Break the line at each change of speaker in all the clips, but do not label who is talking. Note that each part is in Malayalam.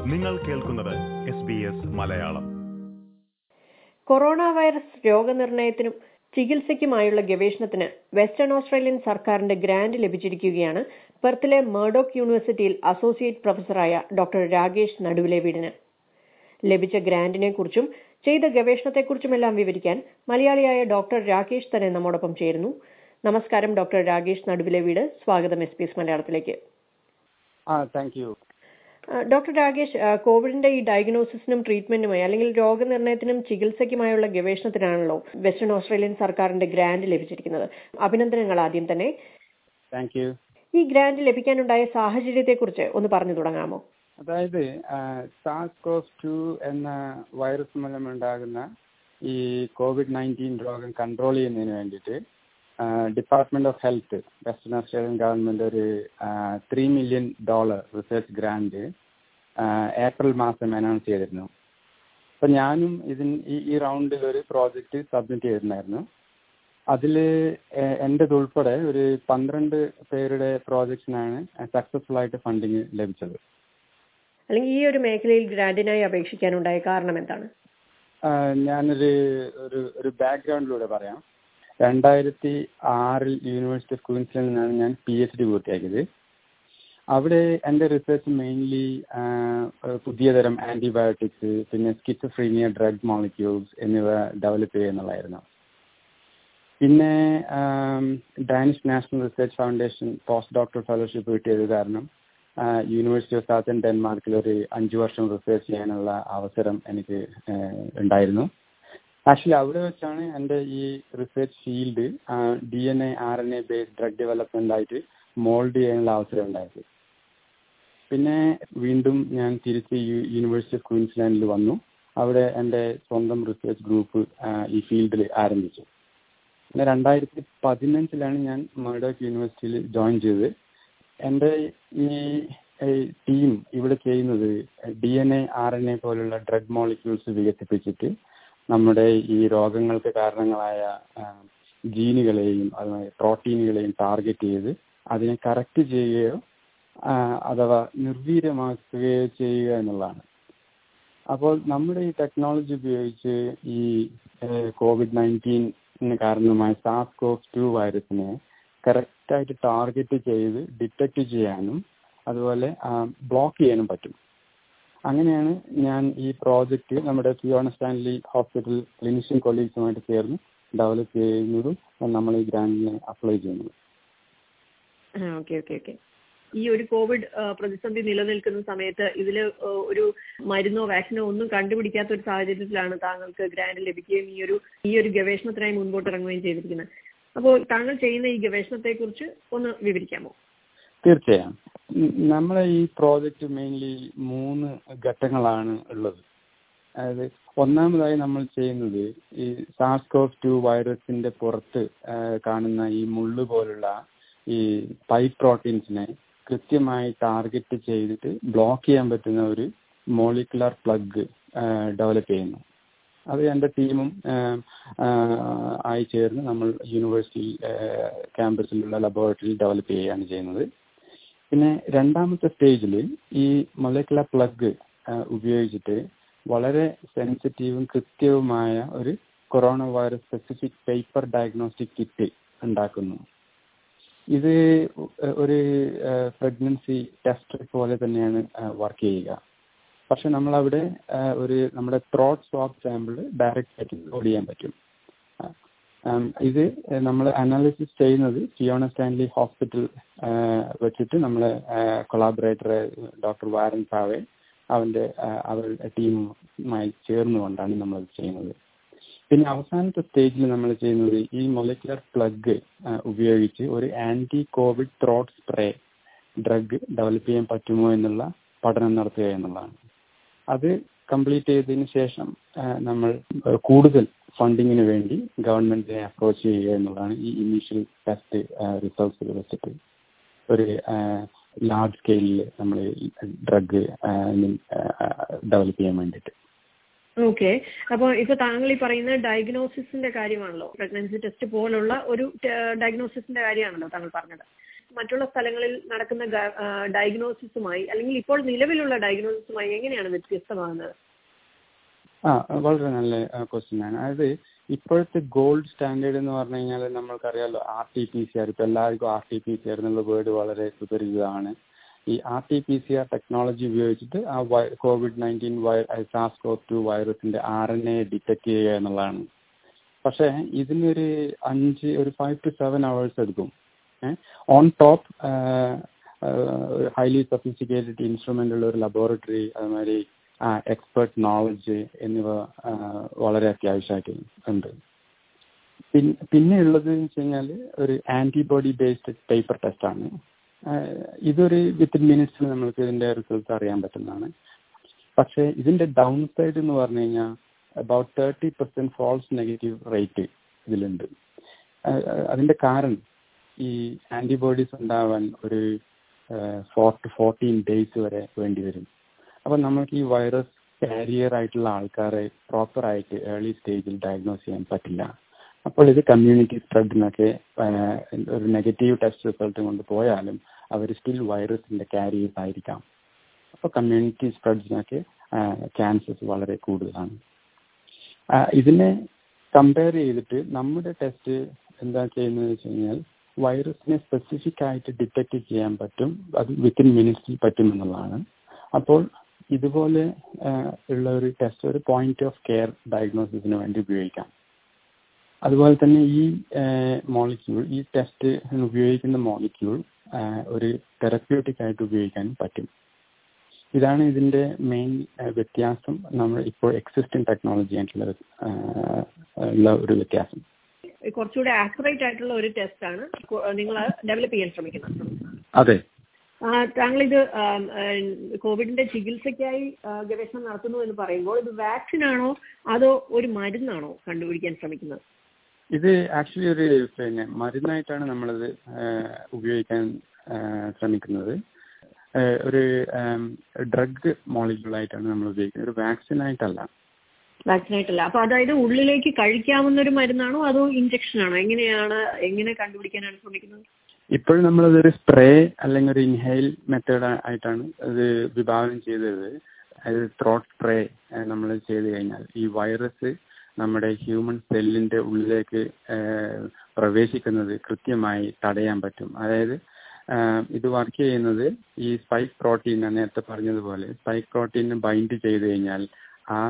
നിങ്ങൾ കേൾക്കുന്നത് S B S Malayalam
corona virus രോഗനിർണയത്തിനും ചികിത്സയ്ക്കുമായുള്ള ഗവേഷണത്തിന് വെസ്റ്റേൺ ഓസ്ട്രേലിയൻ സർക്കാരിന്റെ ഗ്രാന്റ് ലഭിച്ചിരിക്കുകയാണ് പെർത്തിലെ മെർഡോക്ക് യൂണിവേഴ്സിറ്റിയിൽ അസോസിയേറ്റ് പ്രൊഫസറായ ഡോക്ടർ രാകേഷ് നടുവിലെ വീടിന് ലഭിച്ച ഗ്രാന്റിനെ കുറിച്ചും ചെയ്ത ഗവേഷണത്തെക്കുറിച്ചുമെല്ലാം വിവരിക്കാൻ മലയാളിയായ ഡോക്ടർ രാകേഷ് തന്നെ നമ്മോടൊപ്പം ചേരുന്നു നമസ്കാരം ഡോക്ടർ രാകേഷ് നടുവിലെ വീട് സ്വാഗതം എസ് പി എസ് മലയാളത്തിലേക്ക്
ആ താങ്ക് യു
ഡോക്ടർ രാകേഷ് കോവിഡിന്റെ ഈ ഡയഗ്നോസിസിനും ട്രീറ്റ്മെന്റിനുമായി അല്ലെങ്കിൽ രോഗനിർണയത്തിനും ചികിത്സയ്ക്കുമായുള്ള ഗവേഷണത്തിനാണല്ലോ വെസ്റ്റേൺ ഓസ്ട്രേലിയൻ സർക്കാരിന്റെ ഗ്രാന്റ് ലഭിച്ചിരിക്കുന്നത് അഭിനന്ദനങ്ങൾ ആദ്യം തന്നെ
താങ്ക് യു
ഈ ഗ്രാന്റ് ലഭിക്കാനുണ്ടായ സാഹചര്യത്തെക്കുറിച്ച് ഒന്ന് പറഞ്ഞു തുടങ്ങാമോ
അതായത് സാസ് കോസ് ടു എന്ന വൈറസ് മൂലമുണ്ടാകുന്ന ഈ കോവിഡ് നയൻറ്റീൻ രോഗം കൺട്രോൾ ചെയ്യുന്നതിന് വേണ്ടിയിട്ട് department of health western Australian government ഒരു three million dollar research grant April മാസം അനൗൺസ് ചെയ്തിരുന്നു അപ്പൊ ഞാനും ഇതിന് ഈ ഈ റൗണ്ടിൽ ഒരു പ്രോജക്റ്റ് സബ്മിറ്റ് ചെയ്തിട്ടുണ്ടായിരുന്നു അതിൽ എൻ്റെത് ഉൾപ്പെടെ ഒരു പന്ത്രണ്ട് പേരുടെ പ്രോജക്ട്സിനാണ് സക്സസ്ഫുൾ ആയിട്ട് ഫണ്ടിങ് ലഭിച്ചത്
അല്ലെങ്കിൽ ഈ ഒരു മേഖലയിൽ ഗ്രാന്റിനായി അപേക്ഷിക്കാനുണ്ടായ കാരണം എന്താണ്
ഞാനൊരു ഒരു ഒരു ബാക്ക്ഗ്രൗണ്ടിലൂടെ പറയാം രണ്ടായിരത്തി ആറിൽ യൂണിവേഴ്സിറ്റി ഓഫ് ക്വീൻസ്ലാൻഡിൽ നിന്നാണ് ഞാൻ പി എച്ച് ഡി പൂർത്തിയാക്കിയത് അവിടെ എൻ്റെ റിസർച്ച് മെയിൻലി പുതിയ തരം ആന്റിബയോട്ടിക്സ് പിന്നെ സ്കിസോഫ്രീനിയ ഡ്രഗ് മോളിക്യൂൾസ് എന്നിവ ഡെവലപ്പ് ചെയ്യുന്നുള്ളതായിരുന്നു പിന്നെ Danish national research foundation post doctor fellowship കിട്ടിയത് കാരണം യൂണിവേഴ്സിറ്റി ഓഫ് സൗത്തൻ ഡെൻമാർക്കിൽ ഒരു അഞ്ചു വർഷം റിസർച്ച് ചെയ്യാനുള്ള അവസരം എനിക്ക് ഉണ്ടായിരുന്നു ആക്ച്വലി അവിടെ വെച്ചാണ് എൻ്റെ ഈ research field D N A R N A based drug development ആയിട്ട് മോൾഡ് ചെയ്യാനുള്ള അവസരം ഉണ്ടായത് പിന്നെ വീണ്ടും ഞാൻ തിരിച്ച് യൂണിവേഴ്സിറ്റി ഓഫ് ക്വീൻസ്ലാൻഡിൽ വന്നു അവിടെ എൻ്റെ സ്വന്തം റിസർച്ച് ഗ്രൂപ്പ് ഈ ഫീൽഡിൽ ആരംഭിച്ചു പിന്നെ രണ്ടായിരത്തി പതിനഞ്ചിലാണ് ഞാൻ മർഡോക്ക് യൂണിവേഴ്സിറ്റിയിൽ ജോയിൻ ചെയ്തത് എൻ്റെ ഈ ടീം ഇവിടെ ചെയ്യുന്നത് D N A R N A പോലുള്ള ഡ്രഗ് മോളിക്യൂൾസ് വികസിപ്പിച്ചിട്ട് നമ്മുടെ ഈ രോഗങ്ങൾക്ക് കാരണങ്ങളായ ജീനുകളെയും അതുമായി പ്രോട്ടീനുകളെയും ടാർഗറ്റ് ചെയ്ത് അതിനെ കറക്റ്റ് ചെയ്യുകയോ അഥവാ നിർവീര്യമാക്കുകയോ ചെയ്യുക എന്നുള്ളതാണ് അപ്പോൾ നമ്മുടെ ഈ ടെക്നോളജി ഉപയോഗിച്ച് ഈ കോവിഡ് നയൻറ്റീന് കാരണമായ സാസ് കോവ് ടു വൈറസിനെ കറക്റ്റായിട്ട് ടാർഗറ്റ് ചെയ്ത് ഡിറ്റക്ട് ചെയ്യാനും അതുപോലെ ബ്ലോക്ക് ചെയ്യാനും പറ്റും അങ്ങനെയാണ് ഞാൻ ഈ പ്രോജക്റ്റ് നമ്മുടെ ഫിയോണ സ്റ്റാൻലി ഹോസ്പിറ്റൽ ക്ലിനിഷ്യൻ കൊളീഗ്സുമായിട്ട് ചേർന്ന് ഡെവലപ്പ് ചെയ്യുന്നതും നമ്മൾ ഈ ഗ്രാൻഡിനെ അപ്ലൈ ചെയ്യുന്നതും
ഓക്കെ ഓക്കെ ഓക്കെ ഈ ഒരു കോവിഡ് പ്രതിസന്ധി നിലനിൽക്കുന്ന സമയത്ത് ഇതിൽ ഒരു മരുന്നോ വാക്സിനോ ഒന്നും കണ്ടുപിടിക്കാത്ത ഒരു സാഹചര്യത്തിലാണ് താങ്കൾക്ക് ഗ്രാന്റ് ലഭിക്കുകയും ഈ ഒരു ഈ ഒരു ഗവേഷണത്തിനായി മുൻപോട്ട് ഇറങ്ങുകയും ചെയ്തിരിക്കുന്നത് അപ്പോൾ താങ്കൾ ചെയ്യുന്ന ഈ ഗവേഷണത്തെ കുറിച്ച് ഒന്ന് വിവരിക്കാമോ
തീർച്ചയായും നമ്മളെ ഈ പ്രോജക്റ്റ് മെയിൻലി മൂന്ന് ഘട്ടങ്ങളാണ് ഉള്ളത് അതായത് ഒന്നാമതായി നമ്മൾ ചെയ്യുന്നത് ഈ സാർസ്കോവ് ടു വൈറസിന്റെ പുറത്ത് കാണുന്ന ഈ മുള്ളു പോലുള്ള ഈ സ്പൈക്ക് പ്രോട്ടീൻസിനെ കൃത്യമായി ടാർഗറ്റ് ചെയ്തിട്ട് ബ്ലോക്ക് ചെയ്യാൻ പറ്റുന്ന ഒരു മോളിക്കുലർ പ്ലഗ് ഡെവലപ്പ് ചെയ്യുന്നു അത് എൻ്റെ ടീമും ആയി ചേർന്ന് നമ്മൾ യൂണിവേഴ്സിറ്റി ക്യാമ്പസിലുള്ള ലബോറട്ടറിയിൽ ഡെവലപ്പ് ചെയ്യുകയാണ് ചെയ്യുന്നത് പിന്നെ രണ്ടാമത്തെ സ്റ്റേജിൽ ഈ മൊലക്കുലർ പ്ലഗ് ഉപയോഗിച്ചിട്ട് വളരെ സെൻസിറ്റീവും കൃത്യവുമായ ഒരു corona virus specific paper diagnostic kit ഉണ്ടാക്കുന്നു ഇത് ഒരു പ്രഗ്നൻസി ടെസ്റ്റ് പോലെ തന്നെയാണ് വർക്ക് ചെയ്യുക പക്ഷെ നമ്മളവിടെ ഒരു നമ്മുടെ ത്രോട്ട് സ്വാബ് സാമ്പിൾ ഡയറക്റ്റ് ആയിട്ട് ലോഡ് ചെയ്യാൻ പറ്റും ഇത് നമ്മൾ അനാലിസിസ് ചെയ്യുന്നത് ഫിയോണ സ്റ്റാൻലി ഹോസ്പിറ്റൽ വെച്ചിട്ട് നമ്മൾ കൊളാബറേറ്റർ ഡോക്ടർ വാരൻ പാവെ അവന്റെ അവരുടെ ടീമുമായി ചേർന്നുകൊണ്ടാണ് നമ്മൾ ചെയ്യുന്നത് പിന്നെ അവസാനത്തെ സ്റ്റേജിൽ നമ്മൾ ചെയ്യുന്നത് ഈ മൊലക്കുലർ പ്ലഗ് ഉപയോഗിച്ച് ഒരു anti COVID throat spray drug develop ചെയ്യാൻ പറ്റുമോ എന്നുള്ള പഠനം നടത്തുക എന്നുള്ളതാണ് അത് കംപ്ലീറ്റ് ചെയ്തതിന് ശേഷം നമ്മൾ കൂടുതൽ ഫണ്ടിങ്ങിന് വേണ്ടി ഗവൺമെന്റിനെ അപ്രോച്ച് ചെയ്യുക എന്നുള്ളതാണ് ഈ ഇനീഷ്യൽ ടെസ്റ്റ് റിസൾട്ട്സ് വെച്ചിട്ട് ഒരു ലാർജ് സ്കെയിലിൽ നമ്മൾ ഡ്രഗ് ഡെവലപ്പ് ചെയ്യാൻ വേണ്ടിയിട്ട്
ഓക്കെ അപ്പോൾ ഇപ്പൊ താങ്കൾ ഈ പറയുന്ന ഡയഗ്നോസിസിന്റെ കാര്യമാണല്ലോ പ്രഗ്നൻസി ടെസ്റ്റ് പോലുള്ള ഒരു ഡയഗ്നോസിസിന്റെ കാര്യമാണല്ലോ താങ്കൾ പറഞ്ഞത് മറ്റുള്ള സ്ഥലങ്ങളിൽ നടക്കുന്ന ഡയഗ്നോസിസുമായി അല്ലെങ്കിൽ ഇപ്പോൾ നിലവിലുള്ള ഡയഗ്നോസിസുമായി എങ്ങനെയാണ് വ്യത്യസ്തമാകുന്നത്
ആ വളരെ നല്ല ക്വസ്റ്റ്യൻ ആണ് അതായത് ഇപ്പോഴത്തെ ഗോൾഡ് സ്റ്റാൻഡേർഡ് എന്ന് പറഞ്ഞു കഴിഞ്ഞാൽ നമ്മൾക്കറിയാലോ R T P C R ഇപ്പൊ എല്ലാവർക്കും R T P C R എന്നുള്ള വേർഡ് വളരെ സുപരിചിതമാണ് ഈ R T P C R technology ഉപയോഗിച്ചിട്ട് ആ കോവിഡ് നയൻറ്റീൻ സാസ് കോവ് ടു വൈറസിന്റെ ആർ എൻ എ ഡിറ്റക്ട് ചെയ്യുക എന്നുള്ളതാണ് പക്ഷേ ഇതിനൊരു അഞ്ച് ഒരു ഫൈവ് ടു സെവൻ അവേഴ്സ് എടുക്കും on top highly sophisticated instrument ഉള്ള ഒരു ലബോറട്ടറി അതുമാതിരി എക്സ്പേർട്ട് നോളജ് എന്നിവ വളരെ അത്യാവശ്യമായിട്ട് ഉണ്ട് പിന്നെ ഉള്ളത് എന്ന് വെച്ച് കഴിഞ്ഞാൽ ഒരു ആന്റിബോഡി ബേസ്ഡ് പേപ്പർ ടെസ്റ്റ് ആണ് ഇതൊരു വിത്തിൻ മിനിറ്റ്സിൽ നമുക്ക് ഇതിന്റെ റിസൾട്ട് അറിയാൻ പറ്റുന്നതാണ് പക്ഷേ ഇതിന്റെ ഡൗൺ സൈഡ് എന്ന് പറഞ്ഞു കഴിഞ്ഞാൽ about thirty percent false negative rate ഇതിലുണ്ട് അതിന്റെ കാരണം ഈ ആന്റിബോഡീസ് ഉണ്ടാവാൻ ഒരു ഫോർ ടു ഫോർട്ടീൻ ഡേയ്സ് വരെ വേണ്ടി വരും അപ്പൊ നമുക്ക് ഈ വൈറസ് കാരിയർ ആയിട്ടുള്ള ആൾക്കാരെ പ്രോപ്പർ ആയിട്ട് ഏർലി സ്റ്റേജിൽ ഡയഗ്നോസ് ചെയ്യാൻ പറ്റില്ല അപ്പോൾ ഇത് കമ്മ്യൂണിറ്റി സ്പ്രെഡിനൊക്കെ ഒരു നെഗറ്റീവ് ടെസ്റ്റ് റിസൾട്ട് കൊണ്ട് പോയാലും അവർ സ്റ്റിൽ വൈറസിന്റെ കാരിയേഴ്സ് ആയിരിക്കാം അപ്പോൾ കമ്മ്യൂണിറ്റി സ്പ്രെഡ്സിനൊക്കെ ചാൻസസ് വളരെ കൂടുതലാണ് ഇതിനെ കമ്പയർ ചെയ്തിട്ട് നമ്മുടെ ടെസ്റ്റ് എന്താ ചെയ്യുന്നത് വെച്ച് കഴിഞ്ഞാൽ വൈറസിനെ സ്പെസിഫിക് ആയിട്ട് ഡിറ്റക്ട് ചെയ്യാൻ പറ്റും അത് വിത്തിൻ മിനിറ്റ്സിൽ പറ്റും എന്നുള്ളതാണ് അപ്പോൾ ഇതുപോലെ ഉള്ള ഒരു ടെസ്റ്റ് ഒരു പോയിന്റ് ഓഫ് കെയർ ഡയഗ്നോസിസിന് വേണ്ടി ഉപയോഗിക്കാം അതുപോലെ തന്നെ ഈ മോളിക്യൂൾ ഈ ടെസ്റ്റ് ഉപയോഗിക്കുന്ന മോളിക്യൂൾ ഒരു തെറപ്യൂട്ടിക് ആയിട്ട് ഉപയോഗിക്കാനും പറ്റും ഇതാണ് ഇതിന്റെ മെയിൻ വ്യത്യാസം നമ്മൾ ഇപ്പോൾ എക്സിസ്റ്റിംഗ് ടെക്നോളജി ആയിട്ടുള്ള ഉള്ള ഒരു വ്യത്യാസം
കുറച്ചുകൂടെ ആക്യുറേറ്റ് ആയിട്ടുള്ള ഒരു ടെസ്റ്റ് ആണ് നിങ്ങൾ ഡെവലപ്പ് ചെയ്യാൻ ശ്രമിക്കുന്നത്
അതെ
താങ്കൾ ഇത് കോവിഡിന്റെ ചികിത്സയ്ക്കായി ഗവേഷണം നടത്തുന്നു എന്ന് പറയുമ്പോൾ ഇത് വാക്സിൻ ആണോ അതോ ഒരു മരുന്നാണോ കണ്ടുപിടിക്കാൻ ശ്രമിക്കുന്നത്
ഇത് ആക്ച്വലി ഒരു പിന്നെ മരുന്നായിട്ടാണ് നമ്മളിത് ഉപയോഗിക്കാൻ ശ്രമിക്കുന്നത് ഒരു ഡ്രഗ് മോളിക്യൂൾ ആയിട്ടാണ് നമ്മൾ ഉപയോഗിക്കുന്നത് ഒരു വാക്സിൻ ആയിട്ടല്ല
വാക്സിൻ ആയിട്ടല്ല അപ്പൊ അതായത് ഉള്ളിലേക്ക് കഴിക്കാവുന്ന ഒരു മരുന്നാണോ അതോ ഇഞ്ചക്ഷൻ ആണോ എങ്ങനെയാണ് എങ്ങനെ കണ്ടുപിടിക്കാനാണ് ശ്രമിക്കുന്നത്
ഇപ്പോഴും നമ്മളതൊരു സ്പ്രേ അല്ലെങ്കിൽ ഒരു ഇൻഹെയിൽ മെത്തേഡ് ആയിട്ടാണ് അത് വിഭാവനം ചെയ്തത് അത് ത്രോട്ട് സ്പ്രേ നമ്മൾ ചെയ്ത് കഴിഞ്ഞാൽ ഈ വൈറസ് നമ്മുടെ ഹ്യൂമൻ സെല്ലിന്റെ ഉള്ളിലേക്ക് പ്രവേശിക്കുന്നത് കൃത്യമായി തടയാൻ പറ്റും അതായത് ഇത് വർക്ക് ചെയ്യുന്നത് ഈ സ്പൈക്ക് പ്രോട്ടീൻ നേരത്തെ പറഞ്ഞതുപോലെ സ്പൈക്ക് പ്രോട്ടീനെ ബൈൻഡ് ചെയ്ത് കഴിഞ്ഞാൽ ആ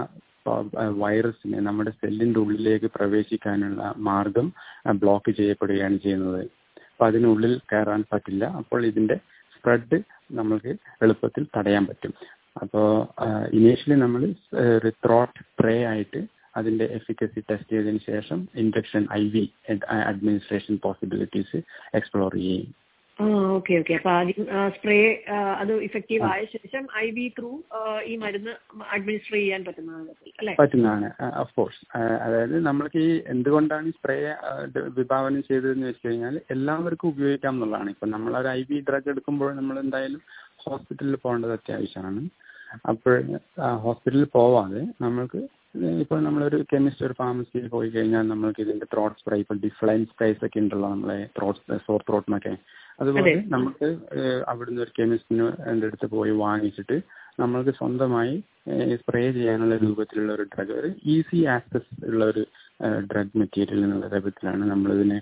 വൈറസിനെ നമ്മുടെ സെല്ലിന്റെ ഉള്ളിലേക്ക് പ്രവേശിക്കാനുള്ള മാർഗം ബ്ലോക്ക് ചെയ്യപ്പെടുകയാണ് ചെയ്യുന്നത് അപ്പൊ അതിനുള്ളിൽ കയറാൻ പറ്റില്ല അപ്പോൾ ഇതിന്റെ സ്പ്രെഡ് നമ്മൾക്ക് എളുപ്പത്തിൽ തടയാൻ പറ്റും അപ്പോൾ ഇനീഷ്യലി നമ്മൾ ഒരു ത്രോട്ട് സ്പ്രേ ആയിട്ട് അതിന്റെ എഫിക്കസി ടെസ്റ്റ് ചെയ്തതിന് ശേഷം injection I V administration possibilities explore ചെയ്യും
ഓക്കെ ഓക്കെ അപ്പൊ ആദ്യം സ്പ്രേ അത് ഇഫക്റ്റീവ് ആയ ശേഷം ഐ വി ത്രൂ ഈ മരുന്ന് അഡ്മിനിസ്റ്റർ ചെയ്യാൻ പറ്റുന്നതാണ് അല്ലേ
പറ്റുന്നതാണ് ഓഫ് കോഴ്സ് അതായത് നമ്മൾക്ക് ഈ എന്തുകൊണ്ടാണ് ഈ സ്പ്രേ വിഭാവനം ചെയ്തതെന്ന് വെച്ച് കഴിഞ്ഞാൽ എല്ലാവർക്കും ഉപയോഗിക്കാം എന്നുള്ളതാണ് ഇപ്പൊ നമ്മൾ ഒരു ഐ വി ഡ്രഗ് എടുക്കുമ്പോൾ നമ്മൾ എന്തായാലും ഹോസ്പിറ്റലിൽ പോകേണ്ടത് അത്യാവശ്യമാണ് അപ്പോൾ ഹോസ്പിറ്റലിൽ പോവാതെ നമ്മൾക്ക് ഇപ്പോൾ നമ്മളൊരു കെമിസ്റ്റ് ഒരു ഫാർമസിയിൽ പോയി കഴിഞ്ഞാൽ നമ്മൾക്ക് ഇതിന്റെ ത്രോട്ട് സ്പ്രേ ഇപ്പോൾ ഡിഫ്ലൈൻ സ്പ്രേസ് ഒക്കെ ഉണ്ടല്ലോ നമ്മളെ ത്രോട്ട് സോർ ത്രോട്ടിനൊക്കെ അതുപോലെ നമുക്ക് അവിടുന്ന് ഒരു കെമിസ്റ്റിന് എൻ്റെ അടുത്ത് പോയി വാങ്ങിച്ചിട്ട് നമ്മൾക്ക് സ്വന്തമായി സ്പ്രേ ചെയ്യാനുള്ള രൂപത്തിലുള്ള ഒരു ഡ്രഗ് ഒരു ഈസി ആക്സസ് ഉള്ള ഒരു ഡ്രഗ് മെറ്റീരിയൽ എന്നുള്ള രൂപത്തിലാണ് നമ്മളിതിനെ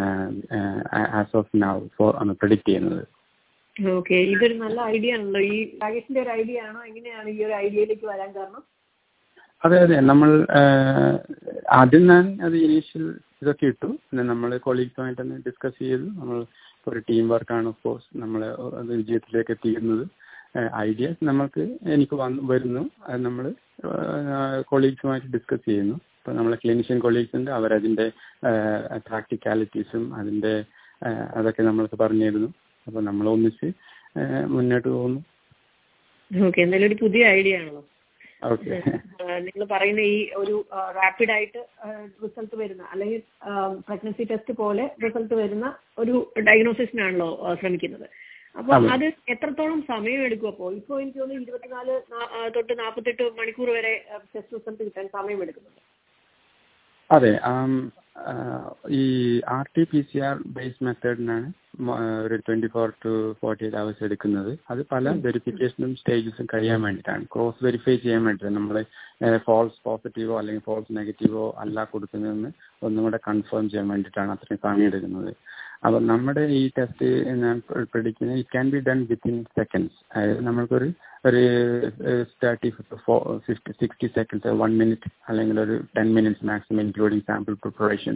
ആസ് ഓഫ് നൗ ഫോർ ആണ് പ്രഡിക്റ്റ് ചെയ്യുന്നത്
ഓക്കെ ഇതൊരു നല്ല ഐഡിയ ആണല്ലോ ഈ രാകേഷിന്റെ ഒരു ഐഡിയ ആണോ എങ്ങനെയാണ് ഈ ഒരു ഐഡിയയിലേക്ക് വരാൻ കാരണം
അതെ അതെ നമ്മൾ ആദ്യം ഞാൻ അത് ഇനീഷ്യൽ ഇതൊക്കെ ഇട്ടു പിന്നെ നമ്മൾ കൊളീഗ്സുമായിട്ട് തന്നെ ഡിസ്കസ് ചെയ്തു നമ്മൾ ഒരു ടീം വർക്കാണ് ഓഫ് കോഴ്സ് നമ്മൾ അത് വിജയത്തിലേക്ക് എത്തിക്കുന്നത് ഐഡിയാസ് നമുക്ക് എനിക്ക് വന്ന് വരുന്നു അത് നമ്മൾ കൊളീഗ്സുമായിട്ട് ഡിസ്കസ് ചെയ്യുന്നു ഇപ്പോൾ നമ്മളെ ക്ലിനിഷ്യൻ കൊളീഗ്സ് ഉണ്ട് അവരതിൻ്റെ പ്രാക്ടിക്കാലിറ്റീസും അതിൻ്റെ അതൊക്കെ നമ്മൾക്ക് പറഞ്ഞു തരുന്നു അപ്പോൾ നമ്മൾ ഒന്നിച്ച് മുന്നോട്ട് പോകുന്നു
ഓക്കെ എന്തായാലും ഒരു പുതിയ ഐഡിയ ആണല്ലോ
ഓക്കെ
നിങ്ങൾ പറയുന്ന ഈ ഒരു റാപ്പിഡ് ആയിട്ട് റിസൾട്ട് വരുന്ന അല്ലെങ്കിൽ പ്രഗ്നൻസി ടെസ്റ്റ് പോലെ റിസൾട്ട് വരുന്ന ഒരു ഡയഗ്നോസിസിനാണല്ലോ ശ്രമിക്കുന്നത് അപ്പൊ അത് എത്രത്തോളം സമയം എടുക്കും അപ്പോൾ ഇപ്പോൾ എനിക്ക് തോന്നുന്നു ഇരുപത്തിനാല് തൊട്ട് നാൽപ്പത്തെട്ട് മണിക്കൂർ വരെ ടെസ്റ്റ് റിസൾട്ട് കിട്ടാൻ സമയം എടുക്കുന്നുണ്ട്
അതെ ഈ R T P C R base മെത്തേഡിനാണ് ഒരു twenty four to forty eight hours എടുക്കുന്നത് അത് പല വെരിഫിക്കേഷനും സ്റ്റേജസും കഴിയാൻ വേണ്ടിയിട്ടാണ് ക്രോസ് വെരിഫൈ ചെയ്യാൻ വേണ്ടിയിട്ട് നമ്മൾ ഫോൾസ് പോസിറ്റീവോ അല്ലെങ്കിൽ ഫോൾസ് നെഗറ്റീവോ അല്ല കൊടുക്കുന്നതെന്ന് ഒന്നും കൂടെ കൺഫേം ചെയ്യാൻ വേണ്ടിയിട്ടാണ് അത്രയും സമയം എടുക്കുന്നത് അപ്പോൾ നമ്മുടെ ഈ ടെസ്റ്റ് ഞാൻ പ്രഡിക്കുന്നത് it can be done within seconds അതായത് നമ്മൾക്കൊരു ഒരു thirty fifty sixty seconds one minute അല്ലെങ്കിൽ ഒരു ten minutes maximum including sample preparation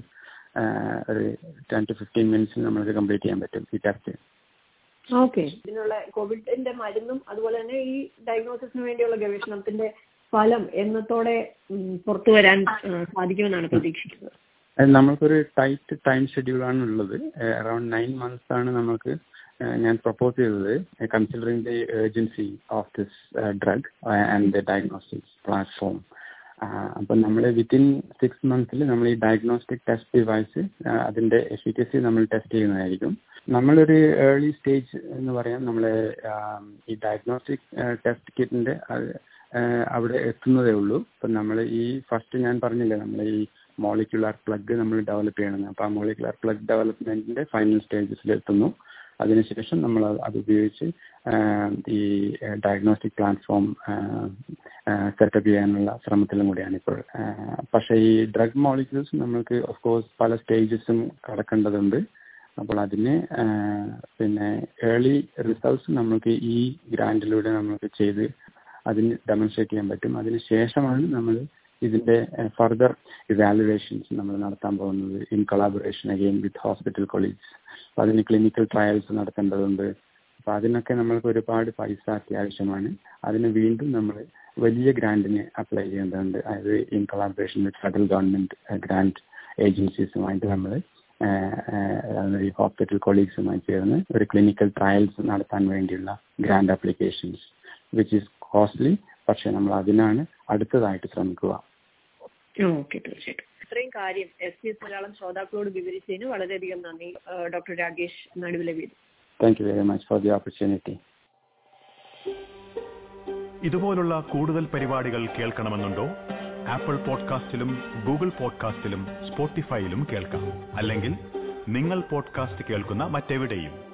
ഒരു ടെൻ ടു ഫിഫ്റ്റീൻ മിനിറ്റ്സിൽ നമുക്ക് കംപ്ലീറ്റ് ചെയ്യാൻ പറ്റും ഈ ടെസ്റ്റ്
ഓക്കെ ഇതിനുള്ള കോവിഡിന്റെ മരുന്നും അതുപോലെ തന്നെ ഈ ഡയഗ്നോസിസിന് വേണ്ടിയുള്ള ഗവേഷണത്തിന്റെ ഫലം എന്നത്തോടെ പുറത്തു വരാൻ സാധിക്കുമെന്നാണ് പ്രതീക്ഷിക്കുന്നത്
നമ്മൾക്കൊരു ടൈറ്റ് ടൈം ഷെഡ്യൂളാണ് ഉള്ളത് അറൌണ്ട് നയൻ മന്ത്സ് ആണ് നമുക്ക് ഞാൻ പ്രപ്പോസ് ചെയ്തത് considering the urgency of this drug and the diagnostics platform അപ്പം നമ്മൾ വിത്തിൻ സിക്സ് മന്ത്സിൽ നമ്മൾ ഈ ഡയഗ്നോസ്റ്റിക് ടെസ്റ്റ് ഡിവൈസ് അതിന്റെ എഫിക്കസി നമ്മൾ ടെസ്റ്റ് ചെയ്യുന്നതായിരിക്കും നമ്മളൊരു ഏർലി സ്റ്റേജ് എന്ന് പറയാം നമ്മൾ ഈ ഡയഗ്നോസ്റ്റിക് ടെസ്റ്റ് കിറ്റിന്റെ അവിടെ എത്തുന്നതേ ഉള്ളൂ ഇപ്പം നമ്മൾ ഈ ഫസ്റ്റ് ഞാൻ പറഞ്ഞില്ലേ നമ്മൾ ഈ മോളിക്യുലാർ പ്ലഗ് നമ്മൾ ഡെവലപ്പ് ചെയ്യണമെന്ന് അപ്പോൾ ആ മോളിക്യുലാർ പ്ലഗ് ഡെവലപ്മെന്റിന്റെ ഫൈനൽ സ്റ്റേജസിൽ എത്തുന്നു അതിനുശേഷം നമ്മൾ അത് ഉപയോഗിച്ച് ഈ ഡയഗ്നോസ്റ്റിക് പ്ലാറ്റ്ഫോം സെറ്റപ്പ് ചെയ്യാനുള്ള ശ്രമത്തിലും കൂടിയാണ് ഇപ്പോൾ പക്ഷേ ഈ ഡ്രഗ് മോളിക്യൂൾസ് നമ്മൾക്ക് ഓഫ് കോഴ്സ് പല സ്റ്റേജസും കടക്കേണ്ടതുണ്ട് അപ്പോൾ അതിന് പിന്നെ ഏർലി റിസൾട്ട്സ് നമ്മൾക്ക് ഈ ഗ്രാൻഡിലൂടെ നമുക്ക് ചെയ്ത് അതിന് ഡെമോൺസ്ട്രേറ്റ് ചെയ്യാൻ പറ്റും അതിന് ശേഷമാണ് നമ്മൾ ഇതിന്റെ ഫർദർ ഇവാലുവേഷൻസ് നമ്മൾ നടത്താൻ പോകുന്നത് in collaboration again with hospital colleagues അപ്പൊ അതിന് ക്ലിനിക്കൽ ട്രയൽസ് നടത്തേണ്ടതുണ്ട് അപ്പൊ അതിനൊക്കെ നമ്മൾക്ക് ഒരുപാട് പൈസ അത്യാവശ്യമാണ് അതിന് വീണ്ടും നമ്മൾ വലിയ ഗ്രാൻഡിന് അപ്ലൈ ചെയ്യേണ്ടതുണ്ട് അതായത് in collaboration with federal government grant ഏജൻസീസുമായിട്ട് നമ്മൾ ഈ ഹോസ്പിറ്റൽ കൊളീഗ്സുമായി ചേർന്ന് ഒരു ക്ലിനിക്കൽ ട്രയൽസ് നടത്താൻ വേണ്ടിയുള്ള grant applications which is costly പക്ഷെ നമ്മൾ അതിനാണ് അടുത്തതായിട്ട് ശ്രമിക്കുക
ഓക്കെ തീർച്ചയായിട്ടും ഇത്രയും കാര്യം എസ് പി എസ് മലയാളം ശ്രോതാക്കളോട് വിവരിച്ചതിന് വളരെയധികം നന്ദി ഡോക്ടർ രാകേഷ് നടുവിലെ വീട്
thank you very much for the opportunity
ഇതുപോലുള്ള കൂടുതൽ പരിപാടികൾ കേൾക്കണമെന്നുണ്ടോ ആപ്പിൾ പോഡ്കാസ്റ്റിലും ഗൂഗിൾ പോഡ്കാസ്റ്റിലും സ്പോട്ടിഫൈയിലും കേൾക്കാം അല്ലെങ്കിൽ നിങ്ങൾ പോഡ്കാസ്റ്റ് കേൾക്കുന്ന മറ്റെവിടെയും